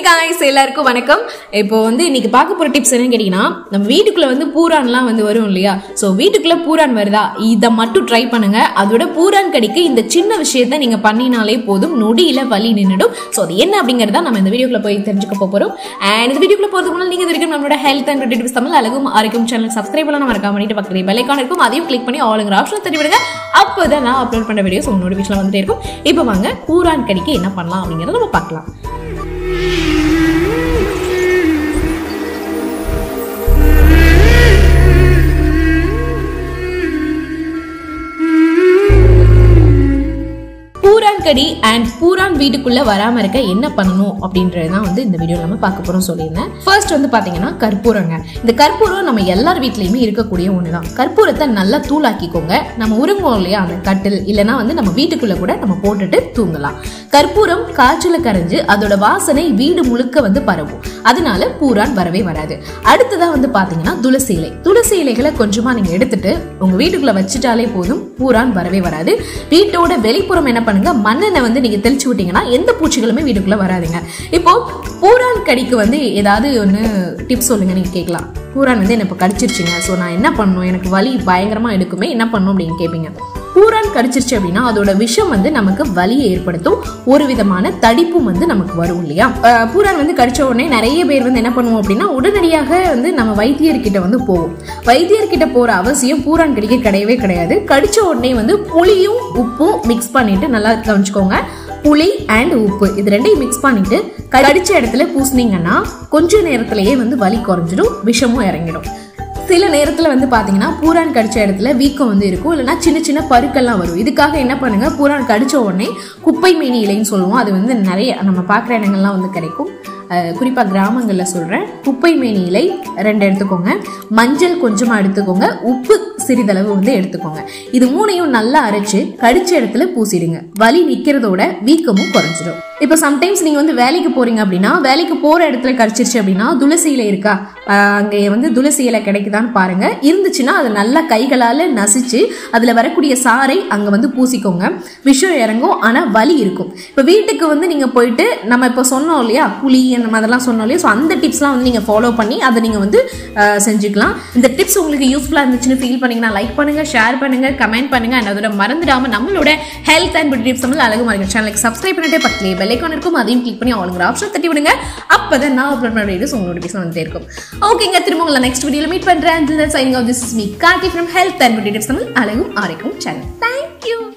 guys எல்லாருக்கும் வணக்கம் இப்போ வந்து இன்னைக்கு பார்க்க போற டிப்ஸ் என்னன்னு கேட்டீங்கன்னா நம்ம வீட்டுக்குள்ள வந்து பூரான்லாம் வந்து வரும் இல்லையா ஸோ வீட்டுக்குள்ள பூரான் வருதா இதை மட்டும் ட்ரை பண்ணுங்க அதோட பூரான் கடிக்க இந்த சின்ன விஷயத்த நீங்க பண்ணினாலே போதும் நொடியில வலி நின்றுடும் ஸோ அது என்ன அப்படிங்கறத நம்ம இந்த வீடியோக்குள்ள போய் தெரிஞ்சுக்க போறோம் அண்ட் இந்த வீடியோக்குள்ள போறதுக்கு முன்னாடி நீங்க இது வரைக்கும் நம்மளோட ஹெல்த் அண்ட் டிப்ஸ் தமிழ் அழகும் ஆரோக்கியம் சேனல் சப்ஸ்கிரைப் பண்ணலாம் மறக்காம பண்ணிட்டு பக்கத்துல பெல் ஐக்கான் இருக்கும் அதையும் கிளிக் பண்ணி ஆளுங்கிற ஆப்ஷன் தட்டி விடுங்க அப்போதான் நான் அப்லோட் பண்ண வீடியோஸ் உங்க நோட்டிஃபிகேஷன் வந்துட்டே இருக்கும் இப்போ வாங்க பூரான் கடிக்க என்ன பண்ணலாம் அப்படிங்கறத நம்ம பார்க்கலாம் பூரான் கடி அண்ட் பூரான் வீட்டுக்குள்ள வராம இருக்க என்ன பண்ணணும் அப்படின்றது தான் வந்து இந்த வீடியோ நம்ம பார்க்க போறோம் சொல்லியிருந்தேன் ஃபர்ஸ்ட் வந்து பாத்தீங்கன்னா கற்பூரங்க இந்த கற்பூரம் நம்ம எல்லார் வீட்லயுமே இருக்கக்கூடிய ஒண்ணுதான் கற்பூரத்தை நல்லா தூளாக்கிக்கோங்க நம்ம உருங்குவோம் இல்லையா அந்த கட்டில் இல்லைன்னா வந்து நம்ம வீட்டுக்குள்ள கூட நம்ம போட்டுட்டு தூங்கலாம் கற்பூரம் காய்ச்சல கரைஞ்சு அதோட வாசனை வீடு முழுக்க வந்து பரவும் அதனால பூரான் வரவே வராது அடுத்ததா வந்து பாத்தீங்கன்னா துளசி இலை துளசி இலைகளை கொஞ்சமா நீங்க எடுத்துட்டு உங்க வீட்டுக்குள்ள வச்சுட்டாலே போதும் பூரான் வரவே வராது வீட்டோட வெளிப்புறம் என்ன பண்ணுங்க மண்ணெண்ணெய் வந்து நீங்க தெளிச்சு விட்டீங்கன்னா எந்த பூச்சிகளுமே வீட்டுக்குள்ள வராதுங்க இப்போ பூரான் கடிக்கு வந்து ஏதாவது ஒன்று டிப்ஸ் சொல்லுங்க நீங்க கேட்கலாம் பூரான் வந்து என்ன இப்போ கடிச்சிருச்சுங்க ஸோ நான் என்ன பண்ணணும் எனக்கு வலி பயங்கரமா எடுக்குமே என்ன பண்ணணும் அப்படின்னு கேட்பீங்க பூரான் கடிச்சிருச்சு அப்படின்னா அதோட விஷம் வந்து நமக்கு வலியை ஏற்படுத்தும் ஒரு விதமான தடிப்பும் வந்து நமக்கு வரும் இல்லையா அஹ் பூரான் வந்து கடிச்ச உடனே நிறைய பேர் வந்து என்ன பண்ணுவோம் அப்படின்னா உடனடியாக வந்து நம்ம வைத்தியர்கிட்ட வந்து போவோம் வைத்தியர்கிட்ட போற அவசியம் பூரான் கடிக்க கிடையவே கிடையாது கடிச்ச உடனே வந்து புளியும் உப்பும் மிக்ஸ் பண்ணிட்டு நல்லா கவனிச்சுக்கோங்க புளி அண்ட் உப்பு இது ரெண்டையும் மிக்ஸ் பண்ணிட்டு கடிச்ச இடத்துல பூசுனீங்கன்னா கொஞ்ச நேரத்திலேயே வந்து வலி குறைஞ்சிடும் விஷமும் இறங்கிடும் சில நேரத்தில் வந்து பார்த்தீங்கன்னா பூரான் கடிச்ச இடத்துல வீக்கம் வந்து இருக்கும் இல்லைன்னா சின்ன சின்ன பருக்கெல்லாம் வரும் இதுக்காக என்ன பண்ணுங்க பூரான் கடிச்ச உடனே குப்பை மேனி இலைன்னு சொல்லுவோம் அது வந்து நிறைய நம்ம பார்க்குற இடங்கள்லாம் வந்து கிடைக்கும் குறிப்பாக கிராமங்களில் சொல்கிறேன் குப்பை மேனி இலை ரெண்டு எடுத்துக்கோங்க மஞ்சள் கொஞ்சமாக எடுத்துக்கோங்க உப்பு சிறிதளவு வந்து எடுத்துக்கோங்க இது மூணையும் நல்லா அரைச்சு கடிச்ச இடத்துல பூசிடுங்க வலி நிற்கிறதோட வீக்கமும் குறைஞ்சிடும் இப்போ சம்டைம்ஸ் நீங்கள் வந்து வேலைக்கு போகிறீங்க அப்படின்னா வேலைக்கு போகிற இடத்துல கடிச்சிருச்சு அப்படின்னா துளசி இலை இருக்கா ஆஹ் அங்கே வந்து துளசி இலை கிடைக்குதான்னு பாருங்க இருந்துச்சுன்னா அதை நல்லா கைகளால் நசிச்சு அதில் வரக்கூடிய சாறை அங்கே வந்து பூசிக்கோங்க விஷம் இறங்கும் ஆனால் வலி இருக்கும் இப்போ வீட்டுக்கு வந்து நீங்கள் போயிட்டு நம்ம இப்போ சொன்னோம் இல்லையா புளி அந்த மாதிரிலாம் சொன்னோம் இல்லையா ஸோ அந்த டிப்ஸ்லாம் வந்து நீங்கள் ஃபாலோ பண்ணி அதை நீங்கள் வந்து ஆஹ் செஞ்சுக்கலாம் இந்த டிப்ஸ் உங்களுக்கு யூஸ்ஃபுல்லாக இருந்துச்சுன்னு ஃபீல் பண்ணீங்கன்னா லைக் பண்ணுங்க ஷேர் பண்ணுங்க கமெண்ட் பண்ணுங்க and அதோட மறந்துடாம நம்மளோட health and beauty tips Tamil அழகு மார்க்கெட் சேனலுக்கு சப்ஸ்கிரைப் பண்ணிட்டே பக்கத்துலேயே பெல்லைக்கான் இருக்கும் அதையும் கிளிக் பண்ணி அவங்களுக்கு ஆப்ஷன் தட்டி விடுங்க அப்பதான் நான் அப்லோட் பண்ண வீடியோஸ் உங்களோட நோட்டிஃபிகேஷன் வந்துட்டே இருக்கும் ஓகேங்க திரும்ப உங்களை நெக்ஸ்ட் வீடியோல மீட் பண்றேன் signing off this is me Karthi from health and beauty tips Tamil அழகும் ஆரோக்கியம் சேனல் தேங்க்யூ